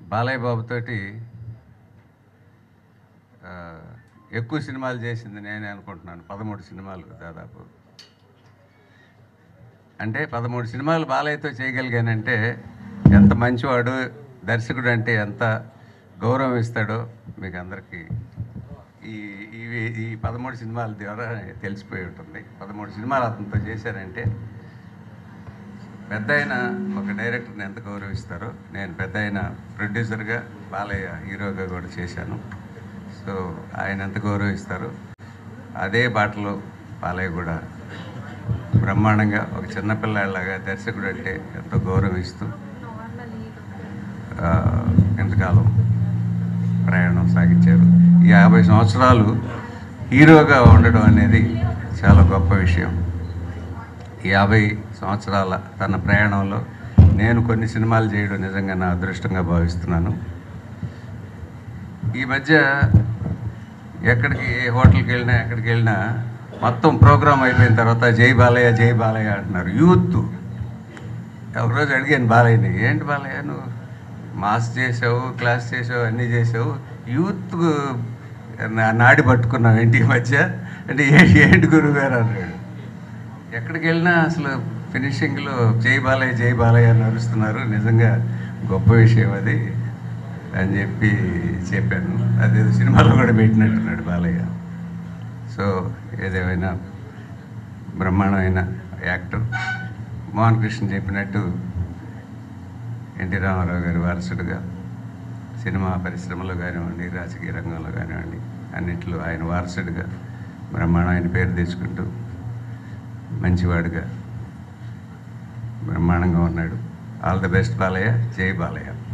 బాలయ్య బాబుతోటి ఆ, ఎక్కువ సినిమాలు చేసింది నేనే అనుకుంటున్నాను పదమూడు సినిమాలు దాదాపు అంటే పదమూడు సినిమాలు బాలయ్యతో చేయగలిగానంటే ఎంత మంచివాడు దర్శకుడు అంటే ఎంత గౌరవం ఇస్తాడో మీకు అందరికీ ఈ ఇవి ఈ పదమూడు సినిమాల ద్వారా తెలిసిపోయి ఉంటుంది పదమూడు సినిమాలు అతనితో చేశారంటే పెద్ద ఆయన ఒక డైరెక్టర్ని ఎంత గౌరవిస్తారో నేను పెద్ద ఆయన ప్రొడ్యూసర్గా బాలయ్య హీరోగా కూడా చేశాను సో ఆయన ఎంత గౌరవిస్తారో అదే బాటలో బాలయ్య కూడా బ్రహ్మాండంగా ఒక చిన్నపిల్లాడిలాగా దర్శకుడు అంటే ఎంతో గౌరవిస్తూ ఆ, ఇంతకాలం ప్రయాణం సాగించారు ఈ యాభై సంవత్సరాలు హీరోగా ఉండడం అనేది చాలా గొప్ప విషయం ఈ యాభై సంవత్సరాల తన ప్రయాణంలో నేను కొన్ని సినిమాలు చేయడం నిజంగా నా అదృష్టంగా భావిస్తున్నాను ఈ మధ్య ఎక్కడికి ఏ హోటల్కి వెళ్ళినా ఎక్కడికి వెళ్ళినా మొత్తం ప్రోగ్రామ్ అయిపోయిన తర్వాత జై బాలయ్య జై బాలయ్య అంటున్నారు యూత్ ఒకరోజు అడిగాను బాలయ్యని ఏంటి బాలయ్య నువ్వు మాస్ చేసావు క్లాస్ చేసావు అన్నీ చేసావు యూత్ నా- నాడి పట్టుకున్నావు ఏంటి ఈ మధ్య అంటే ఏంటి ఏంటి గురువు గారు అన్నాడు ఎక్కడికి వెళ్ళినా అసలు ఫినిషింగ్లో జై బాలయ్య జై బాలయ్య అని అరుస్తున్నారు నిజంగా గొప్ప విషయం అది అని చెప్పి చెప్పాను అదేదో సినిమాలో కూడా పెట్టినట్టున్నాడు బాలయ్య సో ఏదేమైనా బ్రహ్మాండమైన యాక్టర్ మోహన్ కృష్ణ చెప్పినట్టు ఎన్టీ రామారావు గారి వారసుడుగా సినిమా పరిశ్రమలో కానివ్వండి రాజకీయ రంగంలో కానివ్వండి అన్నిట్లో ఆయన వారసుడిగా బ్రహ్మాండమైన పేరు తెచ్చుకుంటూ మంచివాడుగా బ్రహ్మాండంగా ఉన్నాడు ఆల్ ద బెస్ట్ బాలయ్య జై బాలయ్య